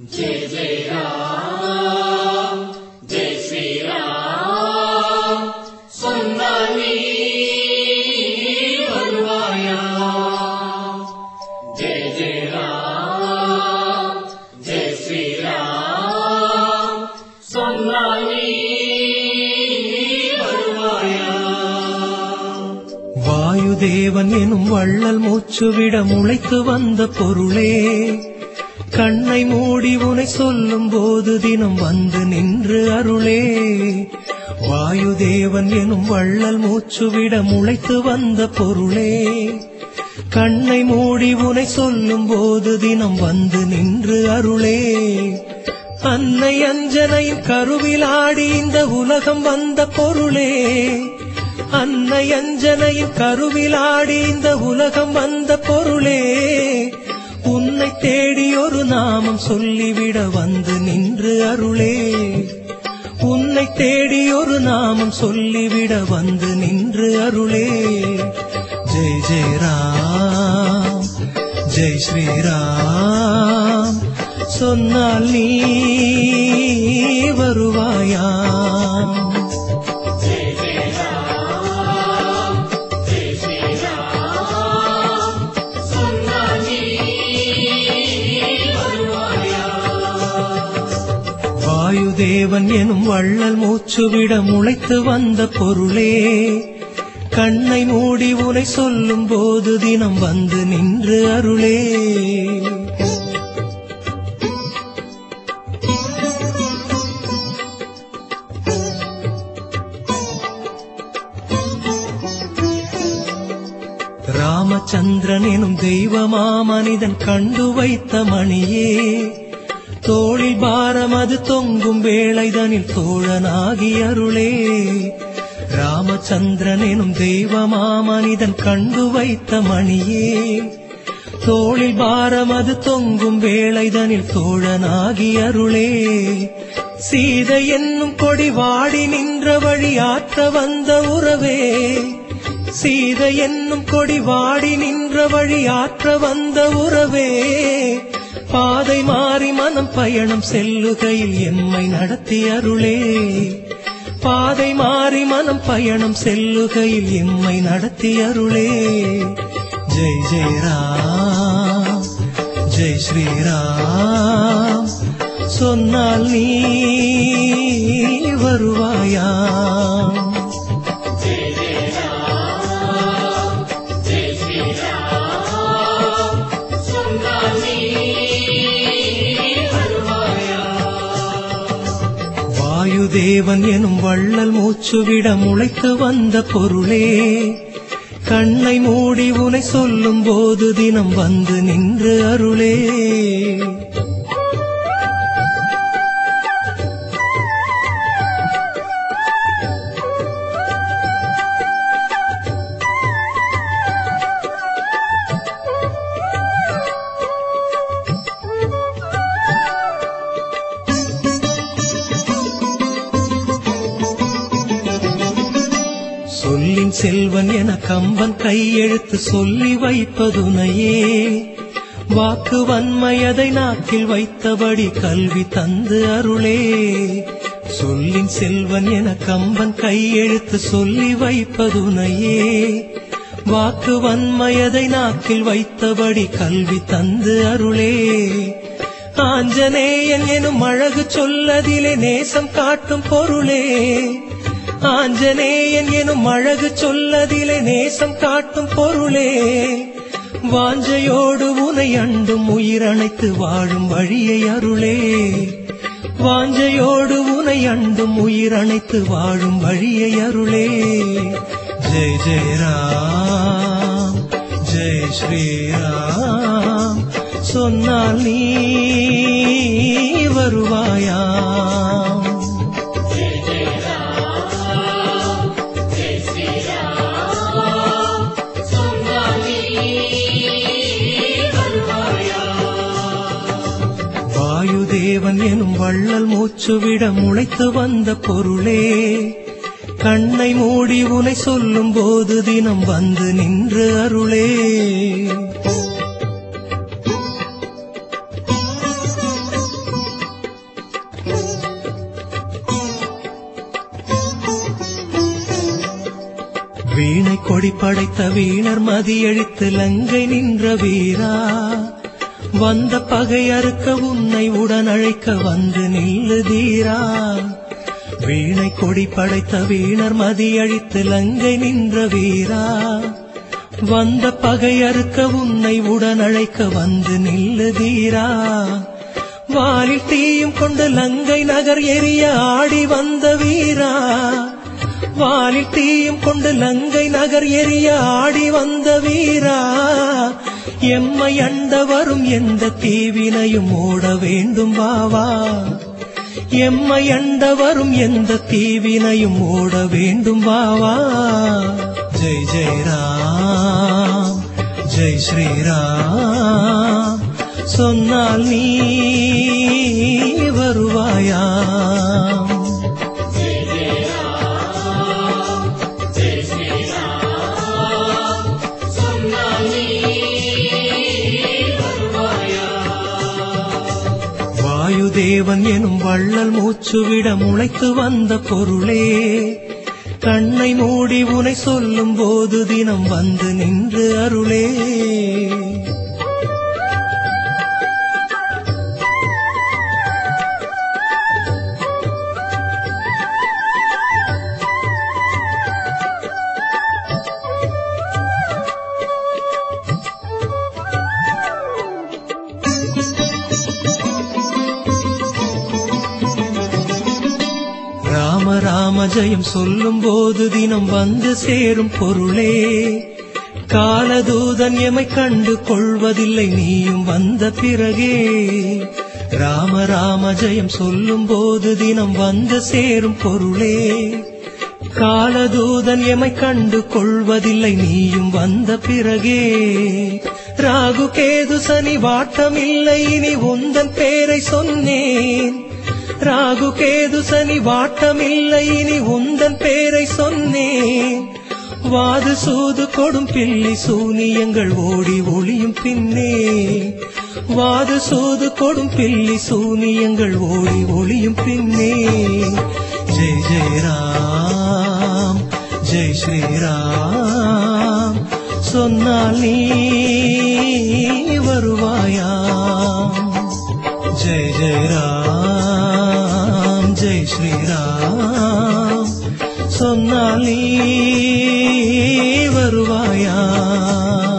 जय जय राम जय श्री राम சொன்னானே வருவாயா ஜெய ஜெய ராம் ஜெய ஸ்ரீ ராம் சொன்னானே வருவாயா வாயுதேவன் எனும் வள்ளல் மூச்சுவிட முளைத்து வந்த பொருளே கண்ணை மூடி உனை சொல்லும் போது தினம் வந்து நின்று அருளே வாயுதேவன் எனும் வள்ளல் மூச்சுவிட முளைத்து வந்த பொருளே கண்ணை மூடி உனை சொல்லும் போது தினம் வந்து நின்று அருளே அன்னை அஞ்சனையின் கருவிலாடி இந்த உலகம் வந்த பொருளே அன்னை அஞ்சனையின் கருவிலாடி இந்த உலகம் வந்த பொருளே உன்னை தேடி ஒரு நாமம் சொல்லிவிட வந்து நின்று அருளே உன்னை தேடி ஒரு நாமம் சொல்லிவிட வந்து நின்று அருளே ஜெய் ஜெய் ராம் ஜெய் ஸ்ரீராம் சொன்னால் நீ வருவாயாம் வாயுதேவன் எனும் வள்ளல் மூச்சுவிட முளைத்து வந்த பொருளே கண்ணை மூடி உனை சொல்லும் போது தினம் வந்து நின்று அருளே ராமச்சந்திரன் எனும் தெய்வமா மனிதன் கண்டு வைத்த மணியே தோளில் பாரம் அது தொங்கும் வேளைதனில் தோழனாகி அருளே ராமச்சந்திரன் எனும் தெய்வமா மனிதன் கண்டு வைத்த மணியே தோளில் பாரம் அது தொங்கும் வேளைதனில் தோழனாகி அருளே சீதை என்னும் கொடி வாடி நின்ற வழி ஆற்ற வந்த உறவே சீதை என்னும் கொடி வாடி நின்ற வழி ஆற்ற வந்த உறவே பாதை மாறி மனம் பயணம் செல்லுகையில் எம்மை நடத்தி அருளே பாதை மாறி மனம் பயணம் செல்லுகையில் எம்மை நடத்தி அருளே ஜெய் ஜெய் ராம் ஜெய் ஸ்ரீராம் சொன்னால் நீ வருவாயாம் வாயுதேவன் எனும் வள்ளல் மூச்சுவிட முளைத்து வந்த பொருளே கண்ணை மூடி உனை சொல்லும் போது தினம் வந்து நின்று அருளே சொல்லின் செல்வன் என கம்பன் கையெழுத்து சொல்லி வைப்பதுனையே வாக்கு வன்மையதை நாக்கில் வைத்தபடி கல்வி தந்து அருளே சொல்லின் செல்வன் என கம்பன் கையெழுத்து சொல்லி வைப்பதுனையே வாக்கு வன்மையதை நாக்கில் வைத்தபடி கல்வி தந்து அருளே ஆஞ்சநேயன் எனும் அழகு சொல்லதிலே நேசம் காட்டும் பொருளே ஆஞ்சநேயன் எனும் அழகு சொல்லதிலே நேசம் காட்டும் பொருளே வாஞ்சையோடு உனை அண்டும் உயிரணைத்து வாழும் வழியை அருளே வாஞ்சையோடு உனை அண்டும் உயிரணைத்து வாழும் வழியை அருளே ஜெய் ஜெய் ராம் ஜெய் ஸ்ரீராம் சொன்னால் நீ வருவாயாம் வாயுதேவன் எனும் வள்ளல் மூச்சுவிட முளைத்து வந்த பொருளே கண்ணை மூடி உனை சொல்லும் போது தினம் வந்து நின்று அருளே வீணை கொடி படைத்த வீணர் மதியழித்து லங்கை நின்ற வீரா வந்த பகை அறுக்க உன்னை உடன் அழைக்க வந்து நில்லு தீரா வீணை கொடி படைத்த வீணர் மதியழித்து லங்கை நின்ற வீரா வந்த பகை அறுக்க உன்னை உடன் அழைக்க வந்து நில்லு தீரா வாலில் தீயும் கொண்டு லங்கை நகர் எரிய ஆடி வந்த வீரா வாலில் தீயும் கொண்டு லங்கை நகர் எரிய ஆடி வந்த வீரா எம்மை அண்ட வரும் எந்த தீவினையும் ஓட வேண்டும் வாவா எம்மை அண்ட வரும் எந்த தீவினையும் ஓட வேண்டும் வாவா ஜெய் ஜெய் ராம் ஜெய் ஸ்ரீராம் சொன்னால் நீ வருவாயா வாயுதேவன் எனும் வள்ளல் மூச்சுவிட முளைத்து வந்த பொருளே கண்ணை மூடி உனை சொல்லும் போது தினம் வந்து நின்று அருளே ராம ராம ஜெயம் சொல்லும் போது தினம் வந்து சேரும் பொருளே காலதூதன் எமை கண்டு கொள்வதில்லை நீயும் வந்த பிறகே ராம ராம ஜெயம் சொல்லும் போது தினம் வந்து சேரும் பொருளே காலதூதன் எமை கண்டு கொள்வதில்லை நீயும் வந்த பிறகே ராகு கேது சனி வாட்டமில்லை இனி உந்தன் பேரை சொன்னேன் ராகு கேது சனி வாட்டமில்லை இனி உந்தன் பேரை சொன்னேன் வாது சூது கொடும் பிள்ளை சூனியங்கள் ஓடி ஒளியும் பின்னே வாது சூது கொடும் பிள்ளை சூனியங்கள் ஓடி ஒளியும் பின்னே ஜெய் ஜெய் ராம் ஜெய் ஸ்ரீராம் சொன்னால் நீ வருவாயாம் ஜெய் ஜெய் ராம் ஜெய் ஸ்ரீராம் சொன்னால் நீ வருவாயா